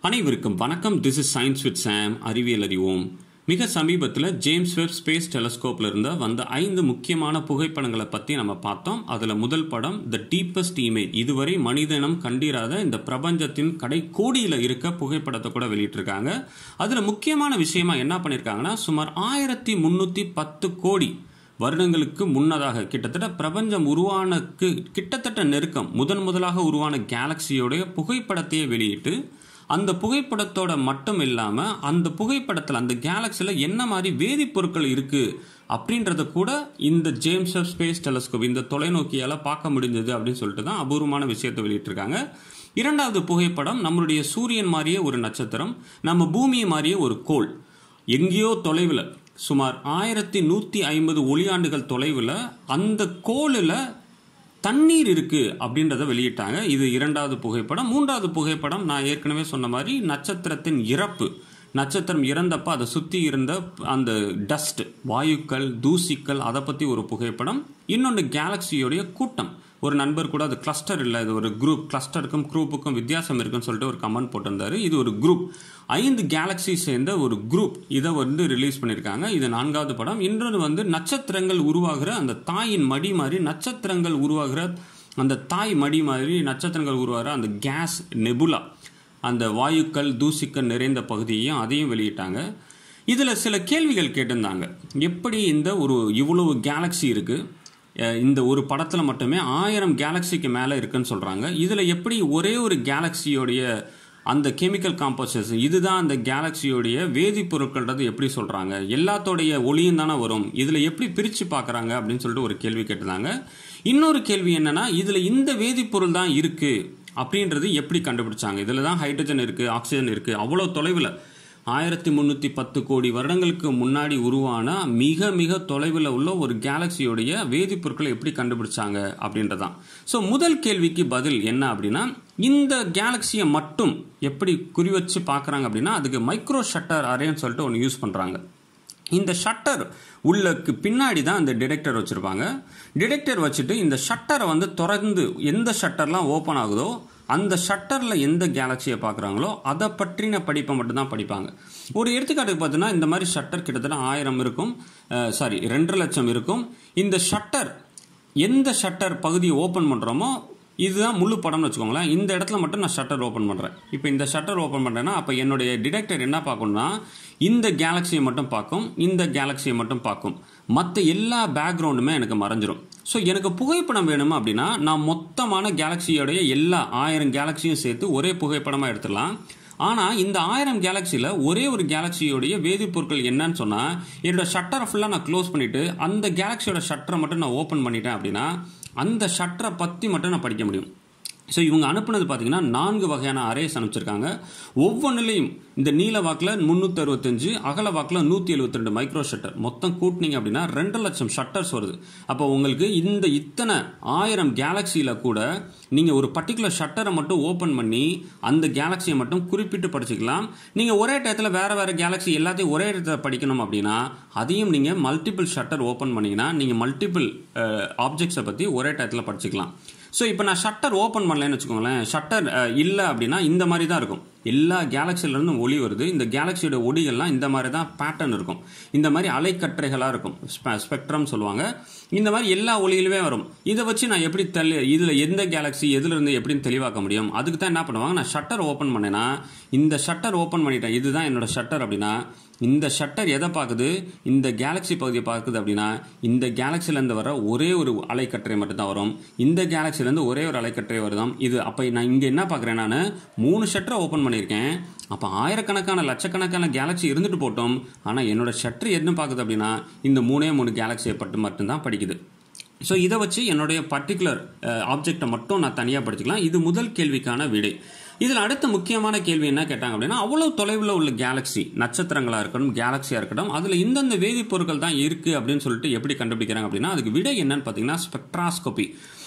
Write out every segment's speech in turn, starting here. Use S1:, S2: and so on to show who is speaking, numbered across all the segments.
S1: அனைவருக்கும் வணக்கம் this is science with Sam அறிவியல் அறிவோம் மிக சமீபத்தில் ஜேம்ஸ் வெப் ஸ்பேஸ் டெலஸ்கோப்ல இருந்து வந்த ஐந்து முக்கியமான புகைப்படங்களை பற்றி நம்ம பார்த்தோம் அதில் முதல் படம் த டீப்பஸ்ட் இமேஜ் இதுவரை மனிதனம் கண்டிராத இந்த பிரபஞ்சத்தின் கடை கோடியில் இருக்க புகைப்படத்தை கூட வெளியிட்டிருக்காங்க அதில் முக்கியமான விஷயமா என்ன பண்ணியிருக்காங்கன்னா சுமார் ஆயிரத்தி முந்நூற்றி பத்து கோடி வருடங்களுக்கு முன்னதாக கிட்டத்தட்ட பிரபஞ்சம் உருவானக்கு கிட்டத்தட்ட நெருக்கம் முதன் முதலாக உருவான கேலக்சியோடைய புகைப்படத்தையே வெளியிட்டு அந்த புகைப்படத்தோட மட்டும் இல்லாமல் அந்த புகைப்படத்தில் அந்த கேலக்சியில் என்ன மாதிரி வேதிப்பொருட்கள் இருக்குது அப்படின்றத கூட இந்த ஜேம்ஸ் வெப் ஸ்பேஸ் டெலஸ்கோப் இந்த தொலைநோக்கியால் பார்க்க முடிஞ்சது அப்படின்னு சொல்லிட்டு தான் அபூர்வமான விஷயத்தை வெளியிட்டிருக்காங்க இரண்டாவது புகைப்படம் நம்மளுடைய சூரியன் மாதிரியே ஒரு நட்சத்திரம் நம்ம பூமியை மாதிரியே ஒரு கோள் எங்கேயோ தொலைவில் சுமார் ஆயிரத்தி நூற்றி ஐம்பது ஒளியாண்டுகள் தொலைவில் அந்த கோளில் தண்ணீர் இருக்கு அப்படின்றத வெளியிட்டாங்க இது இரண்டாவது புகைப்படம் மூன்றாவது புகைப்படம் நான் ஏற்கனவே சொன்ன மாதிரி நட்சத்திரத்தின் இறப்பு நட்சத்திரம் இறந்தப்ப அதை சுற்றி இருந்த அந்த டஸ்ட் வாயுக்கள் தூசிக்கள் அதை பற்றி ஒரு புகைப்படம் இன்னொன்று கேலக்சியோடைய கூட்டம் ஒரு நண்பர் கூட அது கிளஸ்டர் இல்லை இது ஒரு குரூப் கிளஸ்டருக்கும் குரூப்புக்கும் வித்தியாசம் இருக்குன்னு சொல்லிட்டு ஒரு கமெண்ட் போட்டிருந்தாரு இது ஒரு குரூப் ஐந்து கேலக்சி சேர்ந்த ஒரு குரூப் இதை வந்து ரிலீஸ் பண்ணியிருக்காங்க இது நான்காவது படம் இன்னொன்று வந்து நட்சத்திரங்கள் உருவாகிற அந்த தாயின் மடி மாதிரி நட்சத்திரங்கள் உருவாகிற அந்த தாய் மடி மாதிரி நட்சத்திரங்கள் உருவாகிற அந்த கேஸ் நெபுலா அந்த வாயுக்கள் தூசிக்கள் நிறைந்த பகுதியையும் அதையும் வெளியிட்டாங்க இதில் சில கேள்விகள் கேட்டிருந்தாங்க எப்படி இந்த ஒரு இவ்வளவு கேலக்சி இருக்குது இந்த ஒரு படத்தில் மட்டுமே ஆயிரம் கேலக்சிக்கு மேலே இருக்குன்னு சொல்கிறாங்க இதில் எப்படி ஒரே ஒரு கேலக்சியோடைய அந்த கெமிக்கல் காம்போசிஷன் இதுதான் அந்த கேலக்சியோடைய வேதிப்பொருட்கள்ன்றது எப்படி சொல்கிறாங்க எல்லாத்தோடைய ஒளியும் தானே வரும் இதில் எப்படி பிரித்து பார்க்குறாங்க அப்படின்னு சொல்லிட்டு ஒரு கேள்வி கேட்டிருந்தாங்க இன்னொரு கேள்வி என்னன்னா இதில் இந்த வேதிப்பொருள் தான் இருக்குது அப்படின்றது எப்படி கண்டுபிடிச்சாங்க இதில் தான் ஹைட்ரஜன் இருக்குது ஆக்சிஜன் இருக்குது அவ்வளோ தொலைவில் ஆயிரத்தி முந்நூற்றி பத்து கோடி வருடங்களுக்கு முன்னாடி உருவான மிக மிக தொலைவில் உள்ள ஒரு கேலக்சியோடைய வேதிப்பொருட்களை எப்படி கண்டுபிடிச்சாங்க அப்படின்றதான் ஸோ முதல் கேள்விக்கு பதில் என்ன அப்படின்னா இந்த கேலக்சியை மட்டும் எப்படி குறி வச்சு பார்க்குறாங்க அப்படின்னா அதுக்கு மைக்ரோ ஷட்டர் அரேன்னு சொல்லிட்டு ஒன்று யூஸ் பண்ணுறாங்க இந்த ஷட்டர் உள்ளக்கு பின்னாடி தான் இந்த டிடெக்டர் வச்சுருப்பாங்க டிடெக்டர் வச்சுட்டு இந்த ஷட்டரை வந்து திறந்து எந்த ஷட்டர்லாம் ஓப்பன் ஆகுதோ அந்த ஷட்டரில் எந்த கேலக்சியை பார்க்குறாங்களோ அதை பற்றின படிப்பை மட்டும்தான் படிப்பாங்க ஒரு எடுத்துக்காட்டுக்கு பார்த்தீங்கன்னா இந்த மாதிரி ஷட்டர் கிட்டத்தட்ட ஆயிரம் இருக்கும் சாரி ரெண்டரை லட்சம் இருக்கும் இந்த ஷட்டர் எந்த ஷட்டர் பகுதியை ஓப்பன் பண்ணுறோமோ இதுதான் முழு படம்னு வச்சுக்கோங்களேன் இந்த இடத்துல மட்டும் நான் ஷட்டர் ஓப்பன் பண்ணுறேன் இப்போ இந்த ஷட்டர் ஓப்பன் பண்ணுறேன்னா அப்போ என்னுடைய டிடெக்டர் என்ன பார்க்கணும்னா இந்த கேலக்சியை மட்டும் பார்க்கும் இந்த கேலக்சியை மட்டும் பார்க்கும் மற்ற எல்லா பேக்ரவுண்டுமே எனக்கு மறைஞ்சிரும் ஸோ எனக்கு புகைப்படம் வேணுமா அப்படின்னா நான் மொத்தமான கேலக்சியோடைய எல்லா ஆயிரம் கேலக்சியும் சேர்த்து ஒரே புகைப்படமாக எடுத்துடலாம் ஆனால் இந்த ஆயிரம் கேலக்சியில் ஒரே ஒரு கேலக்சியோடைய வேதிப்பொருட்கள் என்னன்னு சொன்னால் என்னோட ஷட்டரை ஃபுல்லாக நான் க்ளோஸ் பண்ணிவிட்டு அந்த கேலக்சியோட ஷட்டரை மட்டும் நான் ஓப்பன் பண்ணிட்டேன் அப்படின்னா அந்த ஷட்டரை பற்றி மட்டும் நான் படிக்க முடியும் ஸோ இவங்க அனுப்புனது பார்த்தீங்கன்னா நான்கு வகையான அரேஸ் அனுப்பிச்சிருக்காங்க ஒவ்வொன்றிலையும் இந்த நீல வாக்கில் முந்நூற்றி அறுபத்தஞ்சு அகல வாக்கில் நூற்றி எழுபத்தி ரெண்டு மைக்ரோ ஷட்டர் மொத்தம் கூட்டினீங்க அப்படின்னா ரெண்டு லட்சம் ஷட்டர்ஸ் வருது அப்போ உங்களுக்கு இந்த இத்தனை ஆயிரம் கேலக்சியில் கூட நீங்கள் ஒரு பர்டிகுலர் ஷட்டரை மட்டும் ஓப்பன் பண்ணி அந்த கேலக்சியை மட்டும் குறிப்பிட்டு படிச்சுக்கலாம் நீங்கள் ஒரே டயத்தில் வேறு வேறு கேலக்சி எல்லாத்தையும் ஒரே இடத்துல படிக்கணும் அப்படின்னா அதையும் நீங்கள் மல்டிபிள் ஷட்டர் ஓப்பன் பண்ணிங்கன்னா நீங்கள் மல்டிபிள் ஆப்ஜெக்ட்ஸை பற்றி ஒரே டயத்தில் படிச்சுக்கலாம் ஸோ இப்போ நான் ஷட்டர் ஓப்பன் பண்ணலன்னு வச்சுக்கோங்களேன் ஷட்டர் இல்லை அப்படின்னா இந்த மாதிரி தான் இருக்கும் எல்லா கேலக்சிலேருந்தும் ஒளி வருது இந்த கேலக்சியோட ஒளிகள்லாம் இந்த மாதிரி தான் பேட்டர்ன் இருக்கும் இந்த மாதிரி அலைக்கற்றைகளாக இருக்கும் ஸ்பெக்ட்ரம் சொல்லுவாங்க இந்த மாதிரி எல்லா ஒளியிலுமே வரும் இதை வச்சு நான் எப்படி தெளி இதில் எந்த கேலக்சி எதுலேருந்து எப்படின்னு தெளிவாக்க முடியும் அதுக்கு தான் என்ன பண்ணுவாங்க நான் ஷட்டர் ஓப்பன் பண்ணேன்னா இந்த ஷட்டர் ஓப்பன் பண்ணிட்டேன் இதுதான் என்னோட ஷட்டர் அப்படின்னா இந்த ஷட்டர் எதை பார்க்குது இந்த கேலக்சி பகுதியை பார்க்குது அப்படின்னா இந்த கேலக்சிலேருந்து வர ஒரே ஒரு அலைக்கற்றை மட்டும் தான் வரும் இந்த கேலக்சிலேருந்து ஒரே ஒரு அலைக்கற்றை வருதாம் இது அப்போ நான் இங்கே என்ன பார்க்குறேன் நான் மூணு ஷட்டரை ஓப்பன் பண்ணியிருக்கேன் அப்போ ஆயிரக்கணக்கான லட்சக்கணக்கான கேலக்சி இருந்துட்டு போட்டோம் ஆனால் என்னோட ஷட்டர் என்ன பார்க்குது அப்படின்னா இந்த மூணே மூணு கேலக்சியை பட்டு மட்டும்தான் படிக்குது ஸோ இதை வச்சு என்னுடைய பர்டிகுலர் ஆப்ஜெக்டை மட்டும் நான் தனியாக படிச்சுக்கலாம் இது முதல் கேள்விக்கான விடை இதில் அடுத்த முக்கியமான கேள்வி என்ன கேட்டாங்க அப்படின்னா அவ்வளோ தொலைவில் உள்ள கேலக்சி நட்சத்திரங்களாக இருக்கட்டும் கேலக்சியாக இருக்கட்டும் அதில் இந்தந்த வேதிப்பொருட்கள் தான் இருக்குது அப்படின்னு சொல்லிட்டு எப்படி கண்டுபிடிக்கிறாங்க அப்படின்னா அதுக்கு விடை என்னன்னு பார்த்தீங்கன்னா ஸ்பெக்ட்ராஸ்கோபி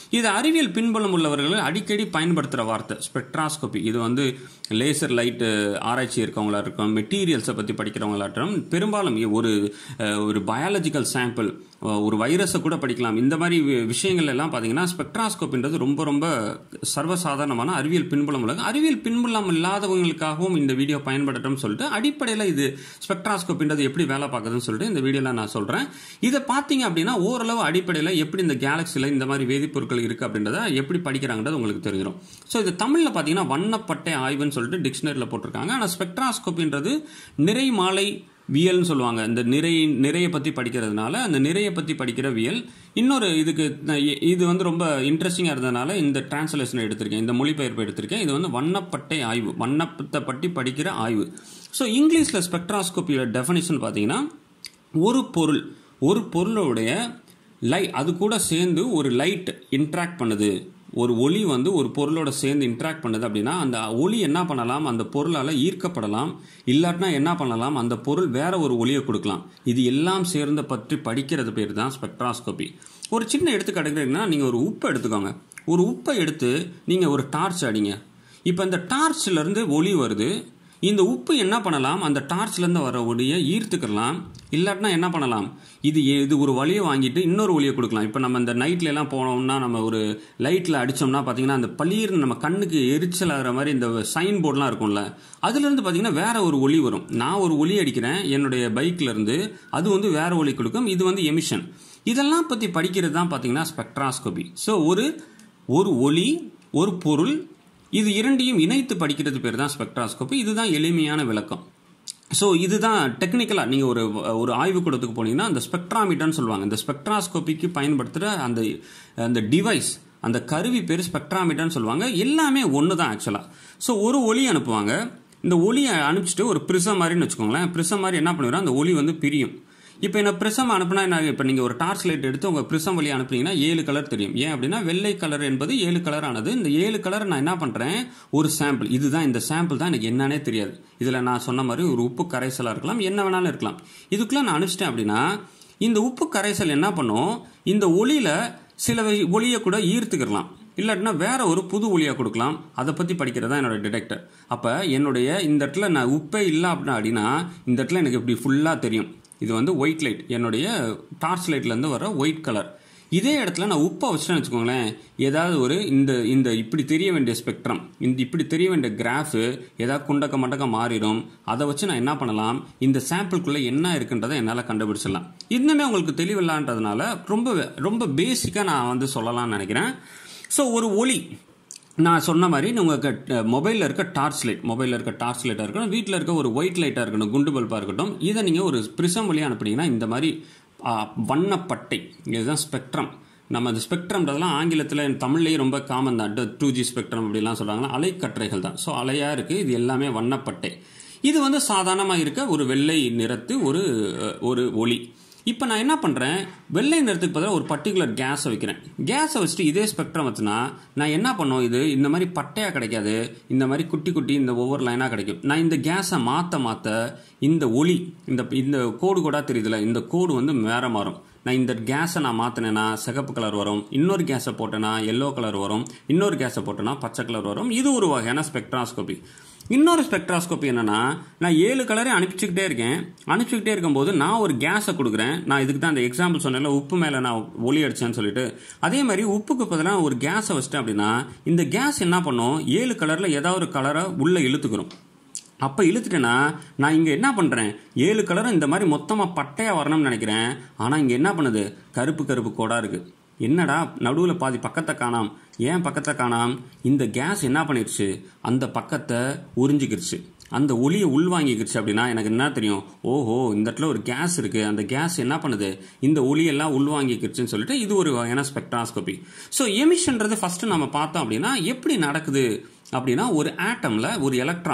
S1: இது அறிவியல் பின்புலம் உள்ளவர்கள் அடிக்கடி பயன்படுத்துகிற வார்த்தை ஸ்பெக்ட்ராஸ்கோபி இது வந்து லேசர் லைட்டு ஆராய்ச்சி இருக்கவங்களா இருக்கும் மெட்டீரியல்ஸை பற்றி படிக்கிறவங்களா இருக்கட்டும் பெரும்பாலும் ஒரு அஹ், ஒரு பயாலஜிக்கல் சாம்பிள் ஒரு வைரஸை கூட படிக்கலாம் இந்த மாதிரி வி- விஷயங்கள் எல்லாம் பார்த்தீங்கன்னா ஸ்பெக்ட்ராஸ்கோப்பின்றது ரொம்ப ரொம்ப சர்வசாதாரணமான அறிவியல் பின்புலம் உள்ளது அறிவியல் பின்புலம் இல்லாதவங்களுக்காகவும் இந்த வீடியோ பயன்படட்டும்னு சொல்லிட்டு அடிப்படையில் இது ஸ்பெக்ட்ராஸ்கோப்பின்றது எப்படி வேலை பார்க்குதுன்னு சொல்லிட்டு இந்த வீடியோவில் நான் சொல்கிறேன் இதை பார்த்தீங்க அப்படின்னா ஓரளவு அடிப்படையில் எப்படி இந்த கேலக்சியில் இந்த மாதிரி வேதிப்பொருட்கள் இருக்குது அப்படின்றத எப்படி படிக்கிறாங்கன்றது உங்களுக்கு தெரிஞ்சிடும் ஸோ இது தமிழில் பார்த்தீங்கன்னா வண்ணப்பட்டை ஆய்வுன்னு சொல்லிட்டு டிக்ஷனரியில் போட்டிருக்காங்க ஆனால் ஸ்பெக்ட்ராஸ்கோப்பின்றது நிறை மாலை வியல்னு சொல்லுவாங்க இந்த நிறை நிறைய பற்றி படிக்கிறதுனால அந்த நிறைய பற்றி படிக்கிற வியல் இன்னொரு இதுக்கு நான் இ- இது வந்து ரொம்ப இன்ட்ரெஸ்டிங்காக இருந்ததுனால இந்த டிரான்ஸ்லேஷன் எடுத்திருக்கேன் இந்த மொழிபெயர்ப்பு எடுத்திருக்கேன் இது வந்து வண்ணப்பட்டை ஆய்வு வண்ணப்பத்தை பற்றி படிக்கிற ஆய்வு ஸோ இங்கிலீஷில் ஸ்பெக்ட்ராஸ்கோப்பியோட டெஃபினிஷன் பார்த்தீங்கன்னா ஒரு பொருள் ஒரு பொருளுடைய லை அது கூட சேர்ந்து ஒரு லைட் இன்ட்ராக்ட் பண்ணுது ஒரு ஒளி வந்து ஒரு பொருளோட சேர்ந்து இன்ட்ராக்ட் பண்ணுது அப்படின்னா அந்த ஒளி என்ன பண்ணலாம் அந்த பொருளால் ஈர்க்கப்படலாம் இல்லாட்டினா என்ன பண்ணலாம் அந்த பொருள் வேற ஒரு ஒளியை கொடுக்கலாம் இது எல்லாம் சேர்ந்த பற்றி படிக்கிறது பேர் தான் ஸ்பெக்ட்ராஸ்கோபி ஒரு சின்ன எடுத்துக்காட்டு எடுக்கிறீங்கன்னா நீங்கள் ஒரு உப்பை எடுத்துக்கோங்க ஒரு உப்பை எடுத்து நீங்கள் ஒரு டார்ச் அடிங்க இப்போ இந்த டார்ச்ல இருந்து ஒளி வருது இந்த உப்பு என்ன பண்ணலாம் அந்த டார்ச்லேருந்து வர ஒளியை ஈர்த்துக்கலாம் இல்லாட்டினா என்ன பண்ணலாம் இது எ- இது ஒரு வழியை வாங்கிட்டு இன்னொரு ஒளியை கொடுக்கலாம் இப்போ நம்ம இந்த நைட்ல எல்லாம் போனோம்னா நம்ம ஒரு லைட்டில் அடிச்சோம்னா பார்த்தீங்கன்னா அந்த பளீர்னு நம்ம கண்ணுக்கு எரிச்சல் ஆகிற மாதிரி இந்த சைன் போர்ட்லாம் இருக்கும்ல அதுலேருந்து பார்த்தீங்கன்னா வேற ஒரு ஒளி வரும் நான் ஒரு ஒளி அடிக்கிறேன் என்னுடைய பைக்ல இருந்து அது வந்து வேற ஒளி கொடுக்கும் இது வந்து எமிஷன் இதெல்லாம் பற்றி படிக்கிறது தான் பார்த்தீங்கன்னா ஸ்பெக்ட்ராஸ்கோபி ஸோ ஒரு ஒரு ஒளி ஒரு பொருள் இது இரண்டையும் இணைத்து படிக்கிறது பேர் தான் ஸ்பெக்ட்ராஸ்கோபி இதுதான் எளிமையான விளக்கம் ஸோ இதுதான் டெக்னிக்கலாக நீங்கள் ஒரு ஒரு ஆய்வுக்கூடத்துக்கு போனீங்கன்னா அந்த ஸ்பெக்ட்ராமீட்டர்னு சொல்லுவாங்க இந்த ஸ்பெக்ட்ராஸ்கோபிக்கு பயன்படுத்துகிற அந்த அந்த டிவைஸ் அந்த கருவி பேர் ஸ்பெக்ட்ராமீட்டர்னு சொல்லுவாங்க எல்லாமே ஒன்று தான் ஆக்சுவலாக ஸோ ஒரு ஒளி அனுப்புவாங்க இந்த ஒளியை அனுப்பிச்சிட்டு ஒரு ப்ரிசம் மாதிரின்னு வச்சுக்கோங்களேன் ப்ரிசம் மாதிரி என்ன பண்ணுறோம் அந்த ஒளி வந்து பிரியும் இப்போ என்ன ப்ரிசம் அனுப்புனா என்ன இப்போ நீங்கள் ஒரு டார்ச் லைட் எடுத்து உங்கள் ப்ரிசம் வழி அனுப்புனீங்கன்னா ஏழு கலர் தெரியும் ஏன் அப்படின்னா வெள்ளை கலர் என்பது ஏழு கலர் ஆனது இந்த ஏழு கலர் நான் என்ன பண்ணுறேன் ஒரு சாம்பிள் இதுதான் இந்த சாம்பிள் தான் எனக்கு என்னன்னே தெரியாது இதில் நான் சொன்ன மாதிரி ஒரு உப்பு கரைசலாக இருக்கலாம் என்ன வேணாலும் இருக்கலாம் இதுக்குள்ளே நான் அனுப்பிச்சிட்டேன் அப்படின்னா இந்த உப்பு கரைசல் என்ன பண்ணும் இந்த ஒளியில சில வை- ஒளியை கூட ஈர்த்துக்கிடலாம் இல்லாட்டினா வேற ஒரு புது ஒளியாக கொடுக்கலாம் அதை பற்றி படிக்கிறது தான் என்னோட டிடெக்டர் அப்போ என்னுடைய இந்த இடத்துல நான் உப்பே இல்லை அப்படின்னா அப்படின்னா இந்த இடத்துல எனக்கு இப்படி ஃபுல்லாக தெரியும் இது வந்து ஒயிட் லைட் என்னுடைய டார்ச் லைட்லேருந்து வர ஒயிட் கலர் இதே இடத்துல நான் உப்பை வச்சுட்டேன்னு வச்சுக்கோங்களேன் ஏதாவது ஒரு இந்த இந்த இப்படி தெரிய வேண்டிய ஸ்பெக்ட்ரம் இந்த இப்படி தெரிய வேண்டிய கிராஃபு ஏதாவது குண்டக்க மண்டக்க மாறிடும் அதை வச்சு நான் என்ன பண்ணலாம் இந்த சாம்பிள்குள்ளே என்ன இருக்குன்றதை என்னால் கண்டுபிடிச்சிடலாம் இன்னுமே உங்களுக்கு தெளிவில்லான்றதுனால ரொம்ப ரொம்ப பேசிக்காக நான் வந்து சொல்லலாம்னு நினைக்கிறேன் ஸோ ஒரு ஒளி நான் சொன்ன மாதிரி உங்கள் மொபைலில் இருக்க டார்ச் லைட் மொபைலில் இருக்க டார்ச் லைட்டாக இருக்கணும் வீட்டில் இருக்க ஒரு ஒயிட் லைட்டாக இருக்கணும் குண்டு பல்பாக இருக்கட்டும் இதை நீங்கள் ஒரு ப்ரிசம் வழியாக அனுப்புனீங்கன்னா இந்த மாதிரி ஆ, வண்ணப்பட்டை இதுதான் ஸ்பெக்ட்ரம் நம்ம அந்த ஸ்பெக்ட்ரம்ன்றதெல்லாம் ஆங்கிலத்தில் தமிழ்லேயே ரொம்ப காமன் தான் டூ ஜி ஸ்பெக்ட்ரம் அப்படிலாம் சொல்கிறாங்கன்னா அலைக்கற்றைகள் தான் ஸோ அலையாக இருக்குது இது எல்லாமே வண்ணப்பட்டை இது வந்து சாதாரணமாக இருக்க ஒரு வெள்ளை நிறத்து ஒரு அஹ், ஒரு ஒளி இப்போ நான் என்ன பண்ணுறேன் வெள்ளை நிறத்துக்கு பதிலாக ஒரு பர்டிகுலர் கேஸை வைக்கிறேன் கேஸை வச்சுட்டு இதே ஸ்பெக்ட்ரம் வச்சுனா நான் என்ன பண்ணோம் இது இந்த மாதிரி பட்டையாக கிடைக்காது இந்த மாதிரி குட்டி குட்டி இந்த ஒவ்வொரு லைனாக கிடைக்கும் நான் இந்த கேஸை மாற்ற மாற்ற இந்த ஒளி இந்த இந்த கோடு கூட தெரியுதுல இந்த கோடு வந்து வேற மாறும் நான் இந்த கேஸை நான் மாற்றினேன்னா சிகப்பு கலர் வரும் இன்னொரு கேஸை போட்டேன்னா எல்லோ கலர் வரும் இன்னொரு கேஸை போட்டேன்னா பச்சை கலர் வரும் இது ஒரு வகையான ஸ்பெக்ட்ராஸ்கோபி இன்னொரு ஸ்பெக்ட்ராஸ்கோபி என்னன்னா நான் ஏழு கலரை அனுப்பிச்சுக்கிட்டே இருக்கேன் அனுப்பிச்சுக்கிட்டே இருக்கும்போது நான் ஒரு கேஸை கொடுக்குறேன் நான் இதுக்கு தான் அந்த எக்ஸாம்பிள் சொன்னேன்ல உப்பு மேலே நான் ஒளி அடிச்சேன்னு சொல்லிட்டு அதே மாதிரி உப்புக்கு பதிலாக ஒரு கேஸை வச்சிட்டேன் அப்படின்னா இந்த கேஸ் என்ன பண்ணும் ஏழு கலரில் ஏதாவது ஒரு கலரை உள்ளே இழுத்துக்கிறோம் அப்போ இழுத்துட்டேன்னா நான் இங்கே என்ன பண்ணுறேன் ஏழு கலரும் இந்த மாதிரி மொத்தமாக பட்டையாக வரணும்னு நினைக்கிறேன் ஆனால் இங்கே என்ன பண்ணுது கருப்பு கருப்பு கோடாக இருக்குது என்னடா நடுவில் பாதி பக்கத்தை காணாம் ஏன் பக்கத்தை காணாம் இந்த கேஸ் என்ன பண்ணிருச்சு அந்த பக்கத்தை உறிஞ்சிக்கிருச்சு அந்த ஒளியை உள்வாங்கிக்கிருச்சு அப்படின்னா எனக்கு என்ன தெரியும் ஓஹோ இந்த இடத்துல ஒரு கேஸ் இருக்கு அந்த கேஸ் என்ன பண்ணுது இந்த ஒளியெல்லாம் உள்வாங்கிக்கிருச்சுன்னு சொல்லிட்டு இது ஒரு வகையான ஸ்பெக்ட்ராஸ்கோபி ஸோ எமிஷன்றது ஃபர்ஸ்ட் நம்ம பார்த்தோம் அப்படின்னா எப்படி நடக்குது அப்படின்னா ஒரு ஆட்டம்ல ஒரு எலக்ட்ரான்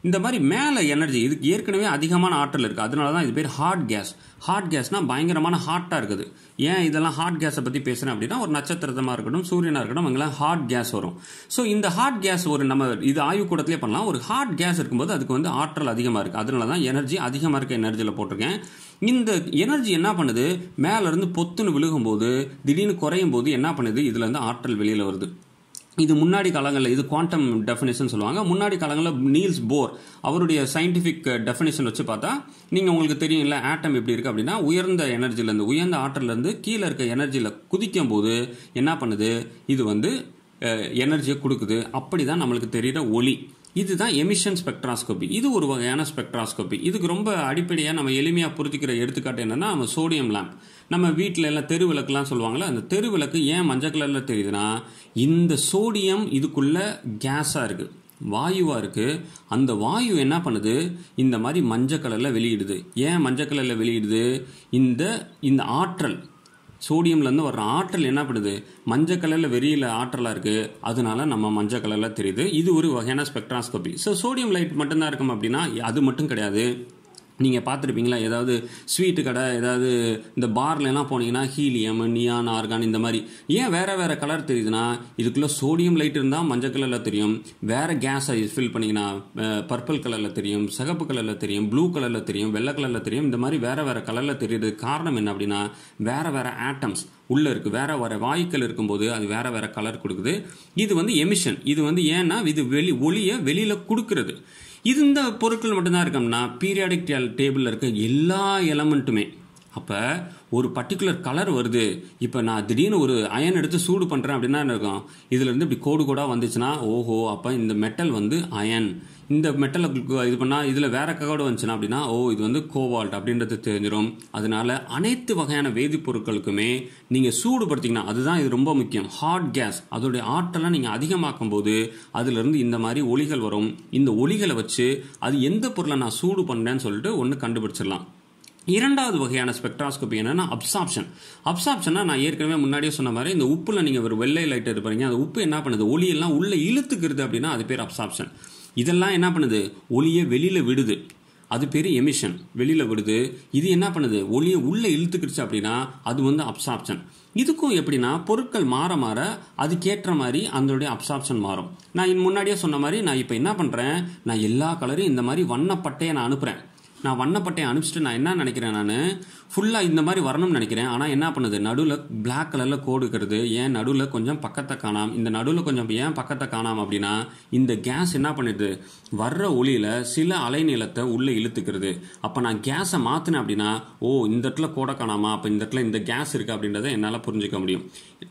S1: இந்த மாதிரி மேலே எனர்ஜி இதுக்கு ஏற்கனவே அதிகமான ஆற்றல் இருக்குது அதனால தான் இது பேர் ஹாட் கேஸ் ஹாட் கேஸ்னால் பயங்கரமான ஹாட்டாக இருக்குது ஏன் இதெல்லாம் ஹாட் கேஸை பற்றி பேசுகிறேன் அப்படின்னா ஒரு நட்சத்திரமாக இருக்கட்டும் சூரியனாக இருக்கட்டும் அங்கெல்லாம் ஹாட் கேஸ் வரும் ஸோ இந்த ஹாட் கேஸ் ஒரு நம்ம இது ஆய்வு கூடத்திலே பண்ணலாம் ஒரு ஹாட் கேஸ் இருக்கும்போது அதுக்கு வந்து ஆற்றல் அதிகமாக இருக்குது அதனால தான் எனர்ஜி அதிகமாக இருக்க எனர்ஜியில் போட்டிருக்கேன் இந்த எனர்ஜி என்ன பண்ணுது மேலேருந்து பொத்துன்னு விழுகும்போது திடீர்னு குறையும் போது என்ன பண்ணுது இதுலேருந்து ஆற்றல் வெளியில் வருது இது முன்னாடி காலங்களில் இது குவாண்டம் டெஃபினேஷன் சொல்லுவாங்க முன்னாடி காலங்களில் நீல்ஸ் போர் அவருடைய சயின்டிஃபிக் டெஃபினேஷன் வச்சு பார்த்தா நீங்கள் உங்களுக்கு தெரியும்ல ஆட்டம் எப்படி இருக்குது அப்படின்னா உயர்ந்த எனர்ஜிலேருந்து உயர்ந்த ஆற்றலேருந்து கீழே இருக்க எனர்ஜியில் குதிக்கும் போது என்ன பண்ணுது இது வந்து எனர்ஜியை கொடுக்குது அப்படி தான் நம்மளுக்கு தெரிகிற ஒளி இதுதான் எமிஷன் ஸ்பெக்ட்ராஸ்கோபி இது ஒரு வகையான ஸ்பெக்ட்ராஸ்கோபி இதுக்கு ரொம்ப அடிப்படையாக நம்ம எளிமையாக புரிஞ்சுக்கிற எடுத்துக்காட்டு என்னன்னா நம்ம சோடியம் லேம்ப் நம்ம வீட்டில் எல்லாம் தெரு விளக்குலாம் சொல்லுவாங்கள்ல அந்த தெரு விளக்கு ஏன் மஞ்சள் கலரில் தெரியுதுன்னா இந்த சோடியம் இதுக்குள்ள கேஸாக இருக்குது வாயுவாக இருக்குது அந்த வாயு என்ன பண்ணுது இந்த மாதிரி மஞ்சள் கலரில் வெளியிடுது ஏன் மஞ்சள் கலரில் வெளியிடுது இந்த இந்த ஆற்றல் சோடியம்லேருந்து வர்ற ஆற்றல் என்ன பண்ணுது மஞ்சள் கலரில் வெறியில் ஆற்றலாக இருக்குது அதனால நம்ம மஞ்சள் கலரில் தெரியுது இது ஒரு வகையான ஸ்பெக்ட்ராஸ்கோபி ஸோ சோடியம் லைட் மட்டும்தான் இருக்கும் அப்படின்னா அது மட்டும் கிடையாது நீங்கள் பார்த்துருப்பீங்களா ஏதாவது ஸ்வீட்டு கடை ஏதாவது இந்த பார்லலாம் போனீங்கன்னா ஹீலியம் நியான் ஆர்கான் இந்த மாதிரி ஏன் வேறு வேறு கலர் தெரியுதுன்னா இதுக்குள்ளே சோடியம் லைட் இருந்தால் மஞ்சள் கலரில் தெரியும் வேறு கேஸை ஃபில் பண்ணிங்கன்னா பர்பிள் கலரில் தெரியும் சிகப்பு கலரில் தெரியும் ப்ளூ கலரில் தெரியும் வெள்ளை கலரில் தெரியும் இந்த மாதிரி வேறு வேறு கலரில் தெரியுது காரணம் என்ன அப்படின்னா வேறு வேறு ஆட்டம்ஸ் உள்ளே இருக்குது வேற வேற வாயுக்கள் இருக்கும்போது அது வேற வேற கலர் கொடுக்குது இது வந்து எமிஷன் இது வந்து ஏன்னா இது வெளி ஒளியை வெளியில் கொடுக்கறது இது இந்த பொருட்கள் மட்டும்தான் இருக்கோம்னா பீரியாடிக் டேபிளில் இருக்க எல்லா எலமெண்ட்டுமே அப்போ ஒரு பர்டிகுலர் கலர் வருது இப்போ நான் திடீர்னு ஒரு அயன் எடுத்து சூடு பண்ணுறேன் அப்படின்னா என்ன இருக்கும் இதுலேருந்து இப்படி கோடு கோடாக வந்துச்சுன்னா ஓஹோ அப்போ இந்த மெட்டல் வந்து அயன் இந்த மெட்டலை இது பண்ணால் இதில் வேற கோடு வந்துச்சுன்னா அப்படின்னா ஓ இது வந்து கோவால்ட் அப்படின்றது தெரிஞ்சிடும் அதனால அனைத்து வகையான வேதிப்பொருட்களுக்குமே நீங்கள் சூடுபடுத்திங்கன்னா அதுதான் இது ரொம்ப முக்கியம் ஹாட் கேஸ் அதோடைய ஆற்றலை நீங்கள் அதிகமாக்கும் போது அதுலேருந்து இந்த மாதிரி ஒளிகள் வரும் இந்த ஒளிகளை வச்சு அது எந்த பொருளை நான் சூடு பண்ணுறேன்னு சொல்லிட்டு ஒன்று கண்டுபிடிச்சிடலாம் இரண்டாவது வகையான ஸ்பெக்ட்ராஸ்கோபி என்னன்னா அப்சாப்ஷன் அப்சாப்ஷனா நான் ஏற்கனவே முன்னாடியே சொன்ன மாதிரி இந்த உப்புல நீங்க ஒரு வெள்ளை லைட் இருப்பீங்க அந்த உப்பு என்ன பண்ணுது ஒளியெல்லாம் உள்ள இழுத்துக்கிறது அப்படின்னா அது பேர் அப்சாப்ஷன் இதெல்லாம் என்ன பண்ணுது ஒளியை வெளியில விடுது அது பேர் எமிஷன் வெளியில விடுது இது என்ன பண்ணுது ஒளியை உள்ள இழுத்துக்கிடுச்சு அப்படின்னா அது வந்து அப்சாப்ஷன் இதுக்கும் எப்படின்னா பொருட்கள் மாற மாற அதுக்கேற்ற மாதிரி அதனுடைய அப்சாப்ஷன் மாறும் நான் முன்னாடியே சொன்ன மாதிரி நான் இப்போ என்ன பண்ணுறேன் நான் எல்லா கலரும் இந்த மாதிரி வண்ணப்பட்டையை நான் அனுப்புகிறேன் நான் வண்ணப்பட்டையை அனுப்பிச்சிட்டு நான் என்ன நினைக்கிறேன் நான் ஃபுல்லாக இந்த மாதிரி வரணும்னு நினைக்கிறேன் ஆனால் என்ன பண்ணுது நடுவில் பிளாக் கலரில் கோடு இருக்கிறது ஏன் நடுவில் கொஞ்சம் பக்கத்தை காணாம் இந்த நடுவில் கொஞ்சம் ஏன் பக்கத்தை காணாம் அப்படின்னா இந்த கேஸ் என்ன பண்ணுது வர்ற ஒளியில் சில அலைநீளத்தை உள்ளே இழுத்துக்கிறது அப்போ நான் கேஸை மாற்றினேன் அப்படின்னா ஓ இந்த இடத்துல கோடை காணாமா அப்போ இந்த இடத்துல இந்த கேஸ் இருக்குது அப்படின்றத என்னால் புரிஞ்சுக்க முடியும்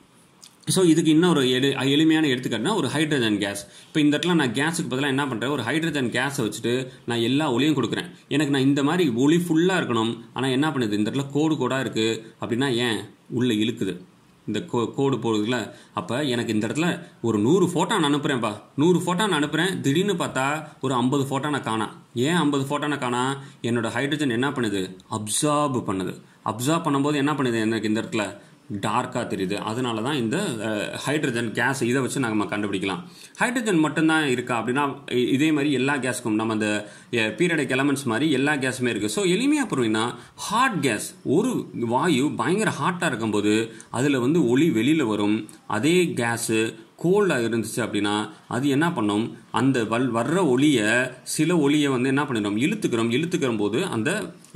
S1: ஸோ இதுக்கு இன்னொரு எளி எளிமையான எடுத்துக்காட்டுனா ஒரு ஹைட்ரஜன் கேஸ் இப்போ இந்த இடத்துல நான் கேஸுக்கு பதிலாக என்ன பண்ணுறேன் ஒரு ஹைட்ரஜன் கேஸை வச்சுட்டு நான் எல்லா ஒளியும் கொடுக்குறேன் எனக்கு நான் இந்த மாதிரி ஒளி ஃபுல்லாக இருக்கணும் ஆனால் என்ன பண்ணுது இந்த இடத்துல கோடு கோடாக இருக்குது அப்படின்னா ஏன் உள்ளே இழுக்குது இந்த கோ கோடு போடுறதுல அப்போ எனக்கு இந்த இடத்துல ஒரு நூறு ஃபோட்டோ நான் அனுப்புகிறேன்ப்பா நூறு ஃபோட்டோ நான் அனுப்புகிறேன் திடீர்னு பார்த்தா ஒரு ஐம்பது ஃபோட்டோ நான் காணா ஏன் ஐம்பது ஃபோட்டோ நான் காணா என்னோட ஹைட்ரஜன் என்ன பண்ணுது அப்சார்ப் பண்ணுது அப்சார்ப் பண்ணும்போது என்ன பண்ணுது எனக்கு இந்த இடத்துல டார்க்காக தெரியுது அதனால தான் இந்த ஹைட்ரஜன் கேஸ் இதை வச்சு நம்ம கண்டுபிடிக்கலாம் ஹைட்ரஜன் மட்டும்தான் இருக்கா அப்படின்னா இதே மாதிரி எல்லா கேஸுக்கும் நம்ம அந்த பீரியடிக் எலமெண்ட்ஸ் மாதிரி எல்லா கேஸுமே இருக்குது ஸோ எளிமையாக போகிறீங்கன்னா ஹாட் கேஸ் ஒரு வாயு பயங்கர ஹாட்டாக இருக்கும்போது அதில் வந்து ஒளி வெளியில் வரும் அதே கேஸு கோல்டாக இருந்துச்சு அப்படின்னா அது என்ன பண்ணும் அந்த வல் வர்ற ஒளியை சில ஒளியை வந்து என்ன பண்ணிடும் இழுத்துக்கிறோம் இழுத்துக்கிற போது அந்த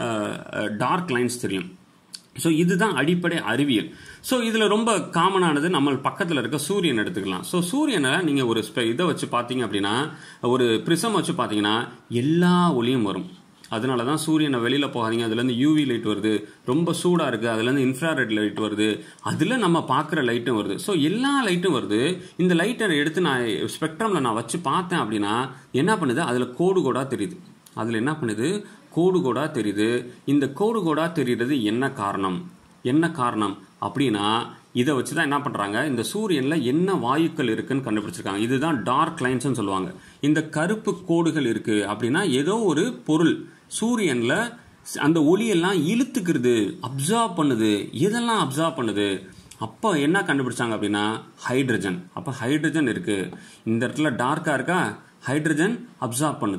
S1: டார்க் லைன்ஸ் தெரியும் ஸோ இதுதான் அடிப்படை அறிவியல் ஸோ இதில் ரொம்ப காமனானது நம்ம பக்கத்தில் இருக்க சூரியன் எடுத்துக்கலாம் ஸோ சூரியனை நீங்கள் ஒரு இதை வச்சு பார்த்தீங்க அப்படின்னா ஒரு ப்ரிசம் வச்சு பார்த்தீங்கன்னா எல்லா ஒளியும் வரும் அதனால தான் சூரியனை வெளியில் போகாதீங்க அதுலேருந்து யூவி லைட் வருது ரொம்ப சூடாக இருக்குது அதுலேருந்து இன்ஃப்ராரெட் லைட் வருது அதில் நம்ம பார்க்குற லைட்டும் வருது ஸோ எல்லா லைட்டும் வருது இந்த லைட்டை எடுத்து நான் ஸ்பெக்ட்ரமில் நான் வச்சு பார்த்தேன் அப்படின்னா என்ன பண்ணுது அதில் கோடு கோடாக தெரியுது அதில் என்ன பண்ணுது கோடு கோடா தெரியுது இந்த கோடு கோடா தெரியுறது என்ன காரணம் என்ன காரணம் அப்படின்னா இதை வச்சு தான் என்ன பண்ணுறாங்க இந்த சூரியனில் என்ன வாயுக்கள் இருக்குன்னு கண்டுபிடிச்சிருக்காங்க இதுதான் டார்க் லைன்ஸ்னு சொல்லுவாங்க இந்த கருப்பு கோடுகள் இருக்குது அப்படின்னா ஏதோ ஒரு பொருள் சூரியனில் அந்த ஒளியெல்லாம் இழுத்துக்கிறது அப்சார்ப் பண்ணுது எதெல்லாம் அப்சார்ப் பண்ணுது அப்போ என்ன கண்டுபிடிச்சாங்க அப்படின்னா ஹைட்ரஜன் அப்போ ஹைட்ரஜன் இருக்குது இந்த இடத்துல டார்க்காக இருக்கா ஹைட்ரஜன் அப்சார்ப் பண்ணுது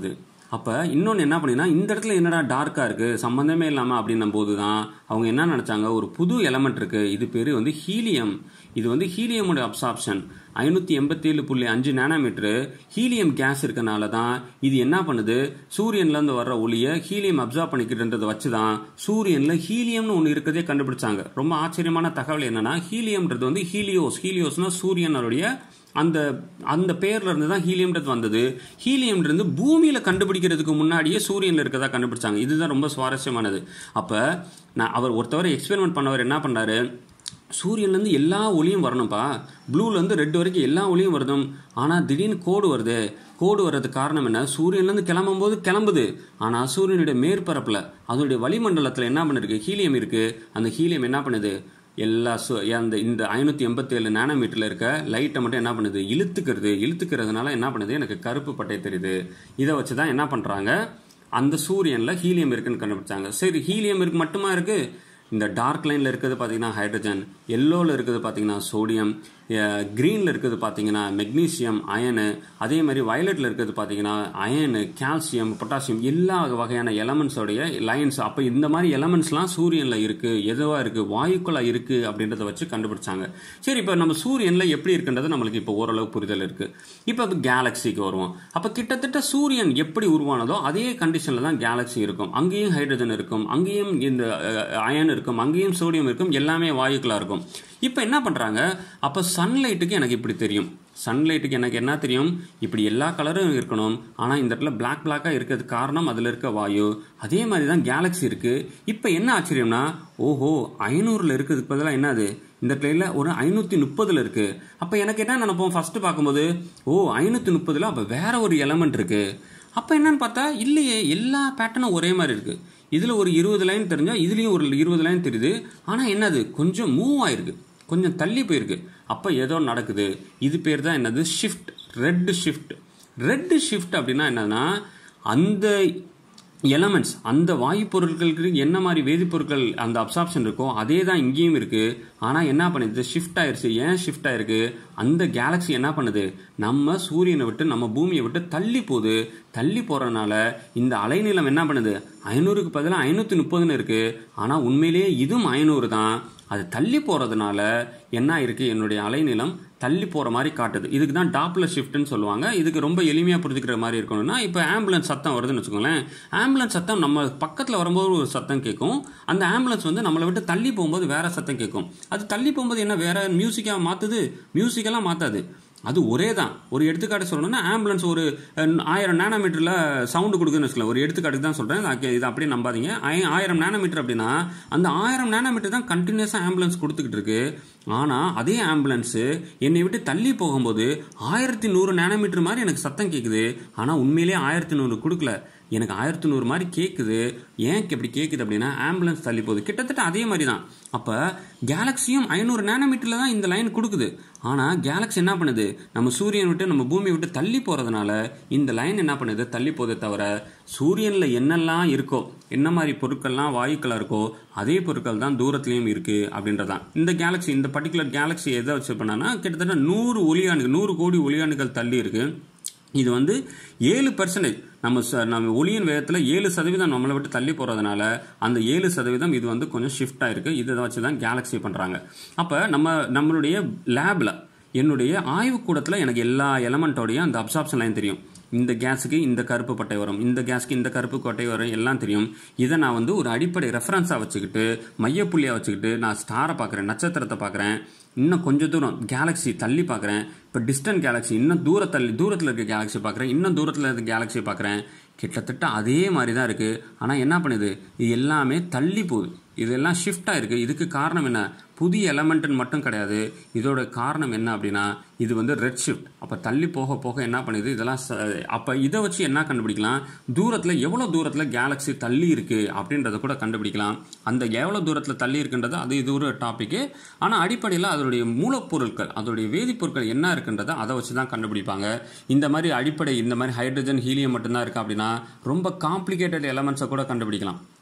S1: அப்போ இன்னொன்று என்ன பண்ணினா இந்த இடத்துல என்னடா டார்க்காக இருக்குது சம்மந்தமே இல்லாமல் அப்படின்னும் போது தான் அவங்க என்ன நினச்சாங்க ஒரு புது எலமெண்ட் இருக்குது இது பேர் வந்து ஹீலியம் இது வந்து ஹீலியமோட அப்சார்ப்ஷன் ஐநூற்றி எண்பத்தேழு புள்ளி அஞ்சு நேனோமீட்டரு ஹீலியம் கேஸ் இருக்கனால தான் இது என்ன பண்ணுது சூரியன்லேருந்து வர்ற ஒளியை ஹீலியம் அப்சார்ப் பண்ணிக்கிட்டுன்றதை வச்சு தான் சூரியனில் ஹீலியம்னு ஒன்று இருக்கிறதே கண்டுபிடிச்சாங்க ரொம்ப ஆச்சரியமான தகவல் என்னன்னா ஹீலியம்ன்றது வந்து ஹீலியோஸ் ஹீலியோஸ்னா சூரியனுடைய அந்த அந்த பேர்ல இருந்து தான் ஹீலியம்ன்றது வந்தது ஹீலியம்ன்றது பூமியில கண்டுபிடிக்கிறதுக்கு முன்னாடியே சூரியன்ல இருக்கதா கண்டுபிடிச்சாங்க இதுதான் ரொம்ப சுவாரஸ்யமானது அப்ப நான் அவர் ஒருத்தவர் எக்ஸ்பெரிமெண்ட் பண்ணவர் என்ன பண்ணாரு சூரியன்லேருந்து எல்லா ஒளியும் வரணும்ப்பா ப்ளூலேருந்து ரெட் வரைக்கும் எல்லா ஒளியும் வரணும் ஆனால் திடீர்னு கோடு வருது கோடு வர்றதுக்கு காரணம் என்ன சூரியன்லேருந்து கிளம்பும் போது கிளம்புது ஆனால் சூரியனுடைய மேற்பரப்பில் அதனுடைய வளிமண்டலத்தில் என்ன பண்ணிருக்கு ஹீலியம் இருக்குது அந்த ஹீலியம் என்ன பண்ணுது எல்லா சு அந்த இந்த ஐநூற்றி எண்பத்தேழு நேனோமீட்டரில் இருக்க லைட்டை மட்டும் என்ன பண்ணுது இழுத்துக்கிறது இழுத்துக்கிறதுனால என்ன பண்ணுது எனக்கு கருப்பு பட்டை தெரியுது இதை வச்சு தான் என்ன பண்ணுறாங்க அந்த சூரியனில் ஹீலியம் இருக்குன்னு கண்டுபிடிச்சாங்க சரி ஹீலியம் இருக்கு மட்டுமா இருக்குது இந்த டார்க் லைனில் இருக்கிறது பார்த்தீங்கன்னா ஹைட்ரஜன் எல்லோவில் இருக்கிறது பார்த்தீங்கன்னா சோடியம் க்ரீனில் இருக்கிறது பார்த்தீங்கன்னா மெக்னீசியம் அயனு அதே மாதிரி வயலட்டில் இருக்கிறது பார்த்தீங்கன்னா அயனு கால்சியம் பொட்டாசியம் எல்லா வகையான எலமெண்ட்ஸோடைய லைன்ஸ் அப்போ இந்த மாதிரி எலமெண்ட்ஸ்லாம் சூரியனில் இருக்குது எதுவாக இருக்குது வாயுக்குள்ளாக இருக்குது அப்படின்றத வச்சு கண்டுபிடிச்சாங்க சரி இப்போ நம்ம சூரியனில் எப்படி இருக்குன்றது நம்மளுக்கு இப்போ ஓரளவு புரிதல் இருக்குது இப்போ அது கேலக்சிக்கு வருவோம் அப்போ கிட்டத்தட்ட சூரியன் எப்படி உருவானதோ அதே கண்டிஷனில் தான் கேலக்சி இருக்கும் அங்கேயும் ஹைட்ரஜன் இருக்கும் அங்கேயும் இந்த அயன் இருக்கும் அங்கேயும் சோடியம் இருக்கும் எல்லாமே வாயுக்களாக இருக்கும் இப்போ என்ன பண்ணுறாங்க அப்போ சன்லைட்டுக்கு எனக்கு இப்படி தெரியும் சன்லைட்டுக்கு எனக்கு என்ன தெரியும் இப்படி எல்லா கலரும் இருக்கணும் ஆனால் இந்த இடத்துல பிளாக் பிளாக்காக இருக்கிறதுக்கு காரணம் அதில் இருக்க வாயு அதே மாதிரி தான் கேலக்ஸி இருக்குது இப்போ என்ன ஆச்சரியம்னா ஓஹோ ஐநூறில் இருக்கிறதுக்கு பதிலாக என்னது இந்த பிளேனில் ஒரு ஐநூற்றி முப்பதில் இருக்குது அப்போ எனக்கு என்ன நினைப்போம் ஃபஸ்ட்டு பார்க்கும்போது ஓ ஐநூற்றி முப்பதில் அப்போ வேற ஒரு எலமெண்ட் இருக்குது அப்போ என்னன்னு பார்த்தா இல்லையே எல்லா பேட்டர்னும் ஒரே மாதிரி இருக்குது இதில் ஒரு இருபது லைன் தெரிஞ்சால் இதுலேயும் ஒரு இருபது லைன் தெரியுது ஆனால் என்னது கொஞ்சம் மூவ் ஆயிருக்கு கொஞ்சம் தள்ளி போயிருக்கு அப்போ ஏதோ நடக்குது இது பேர் தான் என்னது shift red shift red shift அப்படின்னா என்னன்னா அந்த எலமெண்ட்ஸ் அந்த வாயு பொருட்களுக்கு என்ன மாதிரி வேதிப்பொருட்கள் அந்த அப்சார்ப்ஷன் இருக்கோ அதே தான் இங்கேயும் இருக்கு ஆனால் என்ன பண்ணுது ஷிஃப்ட் ஆயிருச்சு ஏன் ஷிஃப்ட் ஆயிருக்கு அந்த கேலக்ஸி என்ன பண்ணுது நம்ம சூரியனை விட்டு நம்ம பூமியை விட்டு தள்ளி போகுது தள்ளி போறதுனால இந்த அலைநீளம் என்ன பண்ணுது ஐநூறுக்கு பதிலாக ஐநூற்றி முப்பதுன்னு இருக்கு ஆனால் உண்மையிலேயே இதுவும் ஐநூறு தான் அது தள்ளி போறதுனால என்ன இருக்கு என்னுடைய அலைநீளம் தள்ளி போற மாதிரி காட்டுது இதுக்கு தான் டாப்லர் ஷிஃப்ட்னு சொல்லுவாங்க இதுக்கு ரொம்ப எளிமையா புரிஞ்சுக்கிற மாதிரி இருக்கணும்னா இப்போ ஆம்புலன்ஸ் சத்தம் வருதுன்னு வச்சுக்கோங்களேன் ஆம்புலன்ஸ் சத்தம் நம்ம பக்கத்தில் வரும்போது ஒரு சத்தம் கேட்கும் அந்த ஆம்புலன்ஸ் வந்து நம்மளை விட்டு தள்ளி போகும்போது வேற சத்தம் கேட்கும் அது தள்ளி போகும்போது என்ன வேற மியூசிக்காக மாத்துது மியூசிக்கெல்லாம் மாத்தாது அது ஒரே தான் ஒரு எடுத்துக்காட்டு சொல்லணும்னா ஆம்புலன்ஸ் ஒரு அஹ், ஆயிரம் நேனோமீட்டரில் சவுண்டு கொடுக்குதுன்னு வச்சுக்கலாம் ஒரு எடுத்துக்காட்டுக்கு தான் சொல்கிறேன் இது அப்படியே நம்பாதீங்க ஆய- ஆயிரம் நேனோமீட்டர் அப்படின்னா அந்த ஆயிரம் நேனோமீட்டர் தான் கண்டினியூஸாக ஆம்புலன்ஸ் கொடுத்துக்கிட்டு இருக்கு ஆனால் அதே ஆம்புலன்ஸு என்னை விட்டு தள்ளி போகும்போது ஆயிரத்தி நூறு நேனோமீட்டர் மாதிரி எனக்கு சத்தம் கேட்குது ஆனால் உண்மையிலேயே ஆயிரத்தி நூறு கொடுக்கல எனக்கு ஆயிரத்தி நூறு மாதிரி கேட்குது ஏன் இப்படி கேட்குது அப்படின்னா ஆம்புலன்ஸ் தள்ளி போகுது கிட்டத்தட்ட அதே மாதிரி தான் அப்போ கேலக்ஸியும் ஐநூறு நேனோமீட்டரில் தான் இந்த லைன் கொடுக்குது ஆனால் கேலக்ஸி என்ன பண்ணுது நம்ம சூரியன் விட்டு நம்ம பூமியை விட்டு தள்ளி போகிறதுனால இந்த லைன் என்ன பண்ணுது தள்ளி போதே தவிர சூரியனில் என்னெல்லாம் இருக்கோ என்ன மாதிரி பொருட்கள்லாம் வாயுக்களாக இருக்கோ அதே பொருட்கள் தான் தூரத்துலேயும் இருக்குது அப்படின்றதான் இந்த கேலக்ஸி இந்த பர்டிகுலர் கேலக்ஸி எதை வச்சு பண்ணான்னா கிட்டத்தட்ட நூறு ஒளியாண்டுகள் நூறு கோடி ஒளியாண்டுகள் தள்ளி இருக்குது இது வந்து ஏழு பர்சன்டேஜ் நம்ம ச- நம்ம ஒளியின் வேகத்தில் ஏழு சதவீதம் நம்மளை விட்டு தள்ளி போகிறதுனால அந்த ஏழு சதவீதம் இது வந்து கொஞ்சம் ஷிஃப்ட் ஆயிருக்கு இதை வச்சு தான் கேலக்ஸி பண்ணுறாங்க அப்போ நம்ம நம்மளுடைய லேபில் என்னுடைய ஆய்வுக்கூடத்தில் எனக்கு எல்லா எலமெண்ட்டோடையும் அந்த அப்சார்ப்ஷன் லைன் தெரியும் இந்த கேஸுக்கு இந்த கருப்பு பட்டை வரும் இந்த கேஸுக்கு இந்த கருப்பு பட்டை வரும் எல்லாம் தெரியும் இதை நான் வந்து ஒரு அடிப்படை ரெஃபரன்ஸாக வச்சுக்கிட்டு மையப்புள்ளியாக வச்சுக்கிட்டு நான் ஸ்டாரை பார்க்குறேன் நட்சத்திரத்தை பார்க்குறேன் இன்னும் கொஞ்சம் தூரம் கேலக்ஸி தள்ளி பார்க்குறேன் இப்போ டிஸ்டன்ட் கேலக்ஸி இன்னும் தூர தள்ளி தூரத்தில் இருக்க கேலக்ஸி பார்க்குறேன் இன்னும் தூரத்தில் இருக்க கேலக்ஸி பார்க்குறேன் கிட்டத்தட்ட அதே மாதிரி தான் இருக்குது ஆனால் என்ன பண்ணுது இது எல்லாமே தள்ளி போகுது இதெல்லாம் ஷிஃப்ட் ஆயிருக்கு இதுக்கு காரணம் என்ன புதிய எலமெண்ட்னு மட்டும் கிடையாது இதோட காரணம் என்ன அப்படின்னா இது வந்து ரெட் ஷிஃப்ட் அப்போ தள்ளி போக போக என்ன பண்ணுது இதெல்லாம் ச- அப்போ இதை வச்சு என்ன கண்டுபிடிக்கலாம் தூரத்தில் எவ்வளோ தூரத்தில் கேலக்ஸி தள்ளி இருக்கு அப்படின்றத கூட கண்டுபிடிக்கலாம் அந்த எவ்வளோ தூரத்தில் தள்ளி இருக்குன்றது அது இது ஒரு டாப்பிக்கு ஆனால் அடிப்படையில் அதனுடைய மூலப்பொருட்கள் அதோடைய வேதிப்பொருட்கள் என்ன இருக்குன்றதை அதை வச்சு தான் கண்டுபிடிப்பாங்க இந்த மாதிரி அடிப்படை இந்த மாதிரி ஹைட்ரஜன் ஹீலியம் மட்டும்தான் இருக்கு அப்படின்னா ரொம்ப காம்ப்ளிகேட்டட் எலமெண்ட்ஸை கூட கண்டுபிடிக்கலாம்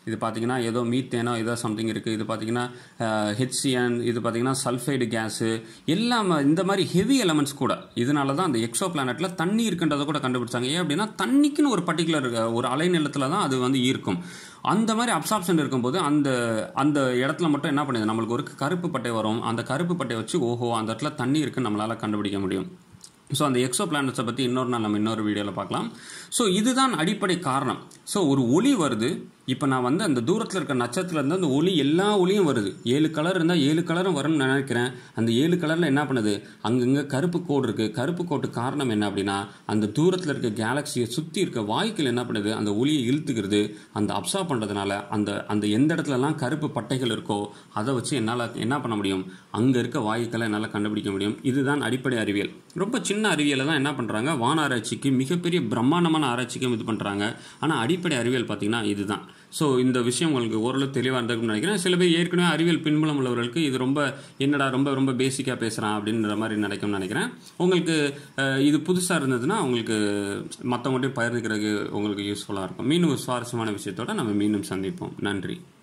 S1: இது பார்த்தீங்கன்னா ஏதோ மீத்தேனோ ஏதோ சம்திங் இருக்குது இது பார்த்தீங்கன்னா ஹெச்சிஎன் இது பார்த்தீங்கன்னா சல்ஃபைடு கேஸு எல்லாம் இந்த மாதிரி ஹெவி எலமெண்ட்ஸ் கூட இதனால தான் அந்த எக்ஸோ பிளானட்டில் தண்ணி இருக்குன்றதை கூட கண்டுபிடிச்சாங்க ஏன் அப்படின்னா தண்ணிக்குன்னு ஒரு பர்டிகுலர் ஒரு அலைநிலத்தில் தான் அது வந்து ஈர்க்கும் அந்த மாதிரி அப்சார்ப்ஷன் இருக்கும்போது அந்த அந்த இடத்துல மட்டும் என்ன பண்ணுது நம்மளுக்கு ஒரு கருப்பு பட்டை வரும் அந்த கருப்பு பட்டையை வச்சு ஓஹோ அந்த இடத்துல தண்ணி இருக்குன்னு நம்மளால் கண்டுபிடிக்க முடியும் ஸோ அந்த எக்ஸோ பிளானட்ஸை பற்றி இன்னொரு நாள் நம்ம இன்னொரு வீடியோவில் பார்க்கலாம் ஸோ இதுதான் அடிப்படை காரணம் ஸோ ஒரு ஒளி வருது இப்போ நான் வந்து அந்த தூரத்தில் இருக்க நட்சத்திரத்துல இருந்து அந்த ஒளி எல்லா ஒளியும் வருது ஏழு கலர் இருந்தால் ஏழு கலரும் வரும்னு நான் நினைக்கிறேன் அந்த ஏழு கலரில் என்ன பண்ணுது அங்கங்கே கருப்பு கோடு இருக்குது கருப்பு கோட்டு காரணம் என்ன அப்படின்னா அந்த தூரத்தில் இருக்க கேலக்சியை சுற்றி இருக்க வாய்க்கில் என்ன பண்ணுது அந்த ஒளியை இழுத்துக்கிறது அந்த அப்சர்வ் பண்ணுறதுனால அந்த அந்த எந்த இடத்துலலாம் கருப்பு பட்டைகள் இருக்கோ அதை வச்சு என்னால் என்ன பண்ண முடியும் அங்கே இருக்க வாயுக்களை என்னால் கண்டுபிடிக்க முடியும் இதுதான் அடிப்படை அறிவியல் ரொம்ப சின்ன அறிவியலை தான் என்ன பண்ணுறாங்க வான ஆராய்ச்சிக்கு மிகப்பெரிய பிரம்மாண்டமான ஆராய்ச்சிக்கும் இது பண்ணுறாங்க ஆனால் அடிப்படை அறிவியல் பார்த்தீங்கன்னா இதுதான் ஸோ இந்த விஷயம் உங்களுக்கு ஓரளவு தெளிவாக இருந்திருக்கும்னு நினைக்கிறேன் சில பேர் ஏற்கனவே அறிவியல் பின்புலம் உள்ளவர்களுக்கு இது ரொம்ப என்னடா ரொம்ப ரொம்ப பேசிக்காக பேசுகிறான் அப்படின்ற மாதிரி நினைக்கும்னு நினைக்கிறேன் உங்களுக்கு அஹ், இது புதுசாக இருந்ததுன்னா உங்களுக்கு மற்றவங்கள்ட்ட பகிர்ந்துக்கிறதுக்கு உங்களுக்கு யூஸ்ஃபுல்லாக இருக்கும் மீண்டும் ஒரு சுவாரஸ்யமான விஷயத்தோட நம்ம மீண்டும் சந்திப்போம் நன்றி